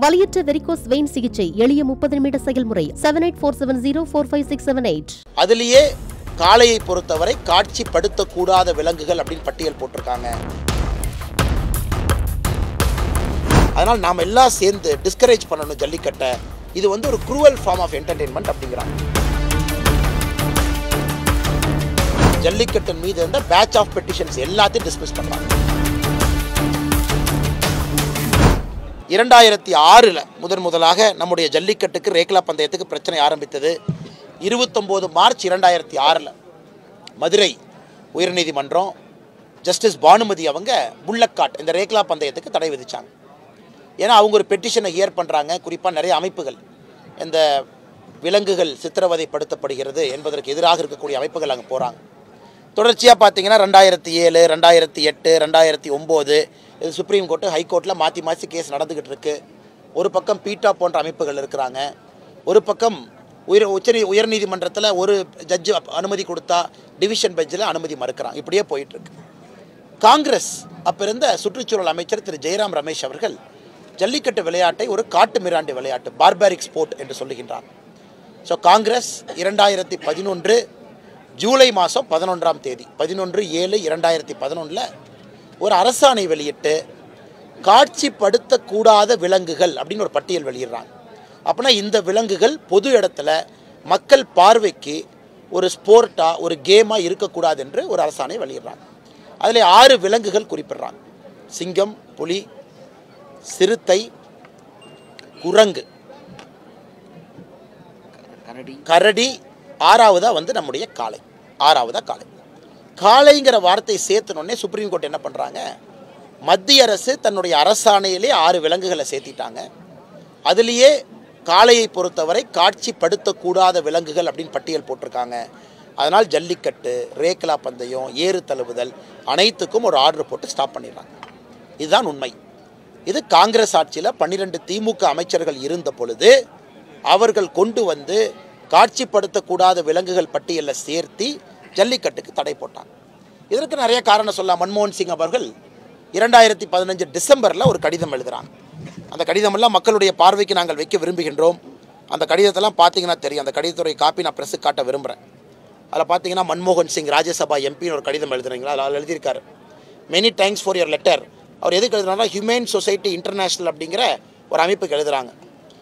வலியற்ற varicose vein சிகிச்சை எளிய முப்பது நிமிட செயல்முறை seven eight four seven zero four five six seven eight அதுலேயே காளையை பொறுத்தவரை காட்சிப்படுத்தக்கூடாத விலங்குகள் அப்படின்னு பட்டியல் போட்டிருக்காங்க அதனால் நாம் எல்லாம் சேர்ந்து டிஸ்கரேஜ் பண்ணணும் ஜல்லிக்கட்டை இது வந்து ஒரு குரூவல் ஃபார்ம் ஆஃப் என்டர்டெயின்மெண்ட் அப்படிங்கிறாங்க ஜல்லிக்கட்டின் மீது இருந்த பேட்ச் ஆஃப் பெட்டிஷன்ஸ் எல்லாத்தையும் டிஸ்மிஸ் பண்ணலாம் இரண்டாயிரத்தி ஆறில் முதன் முதலாக நம்முடைய ஜல்லிக்கட்டுக்கு ரேக்லா பந்தயத்துக்கு பிரச்சனை ஆரம்பித்தது இருபத்தொம்போது மார்ச் இரண்டாயிரத்தி ஆறில் மதுரை உயர்நீதிமன்றம் ஜஸ்டிஸ் பானுமதி அவங்க புல்லக்காட் இந்த ரேக்லா பந்தயத்துக்கு தடை விதிச்சாங்க ஏன்னா அவங்க ஒரு பெட்டிஷனை ஹியர் பண்ணுறாங்க குறிப்பாக நிறைய அமைப்புகள் இந்த விலங்குகள் சித்திரவதைப்படுத்தப்படுகிறது என்பதற்கு எதிராக இருக்கக்கூடிய அமைப்புகள் அங்கே போகிறாங்க தொடர்ச்சியாக பார்த்தீங்கன்னா ரெண்டாயிரத்தி ஏழு ரெண்டாயிரத்தி எட்டு ரெண்டாயிரத்தி ஒம்பது இது சுப்ரீம் கோர்ட்டு ஹைகோர்ட்டில் மாற்றி மாற்றி கேஸ் நடந்துக்கிட்டு இருக்கு ஒரு பக்கம் பீட்டா போன்ற அமைப்புகள் இருக்கிறாங்க ஒரு பக்கம் உயர் உச்ச உயர்நீதிமன்றத்தில் ஒரு ஜட்ஜு அனுமதி கொடுத்தா டிவிஷன் பெஞ்சில் அனுமதி மறுக்கிறாங்க இப்படியே போயிட்டுருக்கு காங்கிரஸ் அப்போ இருந்த சுற்றுச்சூழல் அமைச்சர் திரு ஜெயராம் ரமேஷ் அவர்கள் ஜல்லிக்கட்டு விளையாட்டை ஒரு காட்டு மிராண்டி விளையாட்டு பார்பாரிக் ஸ்போர்ட் என்று சொல்லுகின்றார் ஸோ காங்கிரஸ் இரண்டாயிரத்தி பதினொன்று ஜூலை மாதம் பதினொன்றாம் தேதி பதினொன்று ஏழு இரண்டாயிரத்தி பதினொன்றில் ஒரு அரசாணை வெளியிட்டு காட்சிப்படுத்தக்கூடாத விலங்குகள் அப்படின்னு ஒரு பட்டியல் வெளியிடுறாங்க அப்படின்னா இந்த விலங்குகள் பொது இடத்துல மக்கள் பார்வைக்கு ஒரு ஸ்போர்ட்டாக ஒரு கேமாக இருக்கக்கூடாது என்று ஒரு அரசாணை வெளியிடுறாங்க அதில் ஆறு விலங்குகள் குறிப்பிடுறாங்க சிங்கம் புலி சிறுத்தை குரங்கு கரடி ஆறாவதா வந்து நம்முடைய காளை ஆறாவதா காளை காளைங்கிற வார்த்தை சேர்த்தனோடனே சுப்ரீம் கோர்ட் என்ன பண்ணுறாங்க மத்திய அரசு தன்னுடைய அரசாணையிலே ஆறு விலங்குகளை சேர்த்திட்டாங்க அதுலேயே காளையை பொறுத்தவரை காட்சிப்படுத்தக்கூடாத விலங்குகள் அப்படின்னு பட்டியல் போட்டிருக்காங்க அதனால் ஜல்லிக்கட்டு ரேக்லா பந்தயம் ஏறு தழுவுதல் அனைத்துக்கும் ஒரு ஆர்டர் போட்டு ஸ்டாப் பண்ணிடுறாங்க இதுதான் உண்மை இது காங்கிரஸ் ஆட்சியில் பன்னிரெண்டு திமுக அமைச்சர்கள் இருந்த பொழுது அவர்கள் கொண்டு வந்து காட்சிப்படுத்தக்கூடாத விலங்குகள் பட்டியலில் சேர்த்தி ஜல்லிக்கட்டுக்கு தடை போட்டாங்க இதற்கு நிறைய காரணம் சொல்லலாம் மன்மோகன் சிங் அவர்கள் இரண்டாயிரத்தி பதினஞ்சு டிசம்பரில் ஒரு கடிதம் எழுதுகிறாங்க அந்த கடிதமெல்லாம் மக்களுடைய பார்வைக்கு நாங்கள் வைக்க விரும்புகின்றோம் அந்த கடிதத்தெல்லாம் பார்த்தீங்கன்னா தெரியும் அந்த கடிதத்துடைய காப்பி நான் ப்ரெஸ்ஸுக்கு காட்ட விரும்புகிறேன் அதில் பார்த்தீங்கன்னா மன்மோகன் சிங் ராஜ்யசபா எம்பின்னு ஒரு கடிதம் எழுதுறீங்களா அதில் எழுதியிருக்காரு many thanks for your letter அவர் எதுக்கு எழுதுறாங்கன்னா ஹியூமன் சொசைட்டி இன்டர்நேஷ்னல் அப்படிங்கிற ஒரு அமைப்புக்கு எழுதுறாங்க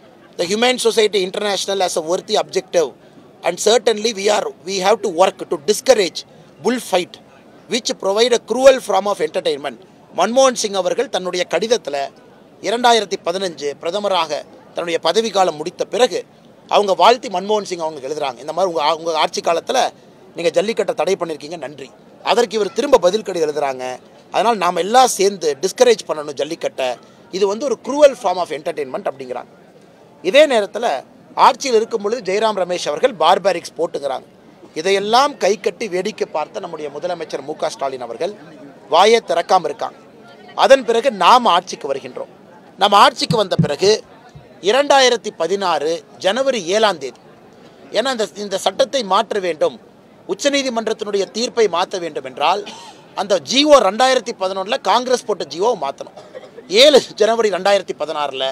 the human society international as a worthy objective and certainly we are we have to work to discourage bull fight which provide a cruel form of entertainment மன்மோகன் சிங் அவர்கள் தன்னுடைய கடிதத்தில் இரண்டாயிரத்தி பதினஞ்சு பிரதமராக தன்னுடைய பதவி காலம் முடித்த பிறகு அவங்க வாழ்த்தி மன்மோகன் சிங் அவங்க எழுதுறாங்க இந்த மாதிரி உங்கள் உங்கள் ஆட்சி காலத்தில் நீங்கள் ஜல்லிக்கட்டை தடை பண்ணியிருக்கீங்க நன்றி அதற்கு இவர் திரும்ப பதில் கடி எழுதுறாங்க அதனால் நாம் எல்லாம் சேர்ந்து டிஸ்கரேஜ் பண்ணணும் ஜல்லிக்கட்டை இது வந்து ஒரு குரூவல் ஃபார்ம் ஆஃப் என்டர்டெயின்மெண்ட் அப்படிங்கிறாங்க இதே நேரத்தில் ஆட்சியில் இருக்கும் பொழுது ஜெயராம் ரமேஷ் அவர்கள் பார்பாரிக்ஸ் போட்டுங்கிறாங்க இதையெல்லாம் கை கட்டி வேடிக்கை பார்த்த நம்முடைய முதலமைச்சர் மு க ஸ்டாலின் அவர்கள் வாயை திறக்காமல் இருக்காங்க அதன் பிறகு நாம் ஆட்சிக்கு வருகின்றோம் நம்ம ஆட்சிக்கு வந்த பிறகு இரண்டாயிரத்தி பதினாறு ஜனவரி ஏழாம் தேதி ஏன்னா இந்த இந்த சட்டத்தை மாற்ற வேண்டும் உச்சநீதிமன்றத்தினுடைய தீர்ப்பை மாற்ற வேண்டும் என்றால் அந்த ஜிஓ ரெண்டாயிரத்தி பதினொன்றில் காங்கிரஸ் போட்ட ஜிஓ மாற்றணும் ஏழு ஜனவரி ரெண்டாயிரத்தி பதினாறில்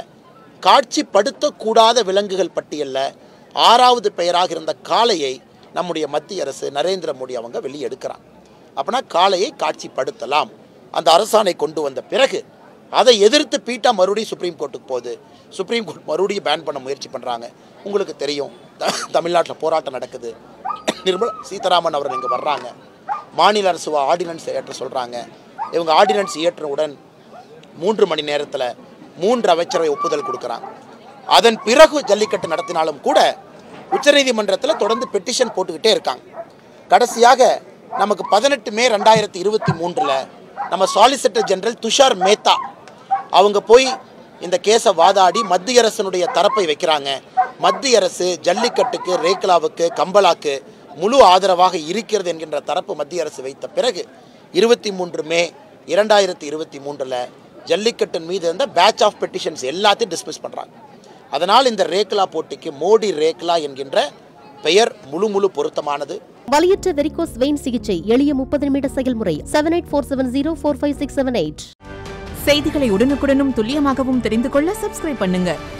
காட்சிப்படுத்தக்கூடாத விலங்குகள் பட்டியலில் ஆறாவது பெயராக இருந்த காளையை நம்முடைய மத்திய அரசு நரேந்திர மோடி அவங்க வெளியே எடுக்கிறாங்க அப்படின்னா காளையை காட்சிப்படுத்தலாம் அந்த அரசாணை கொண்டு வந்த பிறகு அதை எதிர்த்து பீட்டா மறுபடியும் சுப்ரீம் கோர்ட்டுக்கு போகுது சுப்ரீம் கோர்ட் மறுபடியும் பேன் பண்ண முயற்சி பண்ணுறாங்க உங்களுக்கு தெரியும் த- தமிழ்நாட்டில் போராட்டம் நடக்குது நிர்மலா சீதாராமன் அவர்கள் இங்கே வர்றாங்க மாநில அரசு ஆர்டினன்ஸ் ஏற்ற சொல்கிறாங்க இவங்க ஆர்டினன்ஸ் இயற்றவுடன் மூன்று மணி நேரத்தில் மூன்று அமைச்சரவை ஒப்புதல் கொடுக்குறாங்க அதன் பிறகு ஜல்லிக்கட்டு நடத்தினாலும் கூட உச்சநீதிமன்றத்தில் தொடர்ந்து பெட்டிஷன் போட்டுக்கிட்டே இருக்காங்க கடைசியாக நமக்கு பதினெட்டு மே ரெண்டாயிரத்தி இருபத்தி மூன்றில் நம்ம சாலிசிட்டர் ஜெனரல் துஷார் மேத்தா அவங்க போய் இந்த கேஸை வாதாடி மத்திய அரசினுடைய தரப்பை வைக்கிறாங்க மத்திய அரசு ஜல்லிக்கட்டுக்கு ரேக்லாவுக்கு கம்பலாக்கு முழு ஆதரவாக இருக்கிறது என்கின்ற தரப்பு மத்திய அரசு வைத்த பிறகு இருபத்தி மூன்று மே இரண்டாயிரத்தி இருபத்தி மூன்றில் ஜல்லிக்கட்டின் மீது இருந்த பேட்ச் ஆஃப் பெட்டிஷன்ஸ் எல்லாத்தையும் டிஸ்மிஸ் பண்ணுறாங்க அதனால் இந்த ரேக்லா போட்டிக்கு மோடி ரேக்லா என்கின்ற பெயர் முழு முழு பொருத்தமானது வலியற்ற வெரிகோஸ் வெயின் சிகிச்சை எளிய முப்பது நிமிட செயல்முறை seven eight four seven zero four five six seven eight செய்திகளை உடனுக்குடனும் துல்லியமாகவும் தெரிந்து கொள்ள சப்ஸ்கிரைப் பண்ணுங்க